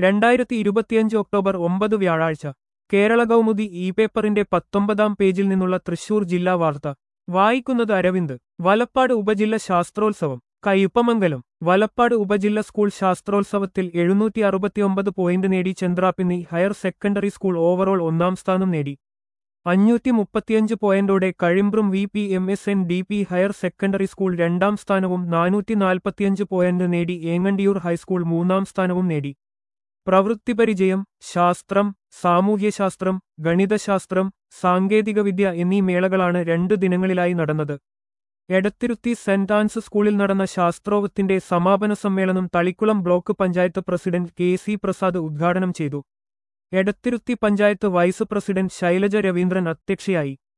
രണ്ടായിരത്തി ഇരുപത്തിയഞ്ച് ഒക്ടോബർ ഒമ്പത് വ്യാഴാഴ്ച കേരള കൗമുദി ഇ പേപ്പറിന്റെ പത്തൊമ്പതാം പേജിൽ നിന്നുള്ള തൃശൂർ ജില്ലാ വാർത്ത വായിക്കുന്നത് അരവിന്ദ് വലപ്പാട് ഉപജില്ല ശാസ്ത്രോത്സവം കയ്പമംഗലം വലപ്പാട് ഉപജില്ല സ്കൂൾ ശാസ്ത്രോത്സവത്തിൽ എഴുന്നൂറ്റി അറുപത്തിയൊമ്പത് പോയിന്റ് നേടി Chandrapinni higher secondary school overall ഒന്നാം സ്ഥാനം നേടി അഞ്ഞൂറ്റി മുപ്പത്തിയഞ്ച് പോയിന്റോടെ Kazhimbram V P M S N D P higher secondary school രണ്ടാം സ്ഥാനവും നാനൂറ്റി നാൽപ്പത്തിയഞ്ച് പോയിന്റ് നേടി ഏങ്ങണ്ടിയൂർ ഹൈസ്കൂൾ മൂന്നാം സ്ഥാനവും നേടി പ്രവൃത്തിപരിചയം ശാസ്ത്രം സാമൂഹ്യശാസ്ത്രം ഗണിതശാസ്ത്രം സാങ്കേതികവിദ്യ എന്നീ മേളകളാണ് രണ്ടു ദിനങ്ങളിലായി നടന്നത് എടത്തിരുത്തി സെന്റ് ആൻസ് സ്കൂളിൽ നടന്ന ശാസ്ത്രോവത്തിന്റെ സമാപന സമ്മേളനം Thalikulam block panchayat president K C Prasad ഉദ്ഘാടനം ചെയ്തു എടത്തിരുത്തി പഞ്ചായത്ത് വൈസ് പ്രസിഡന്റ് ശൈലജ രവീന്ദ്രൻ അധ്യക്ഷയായി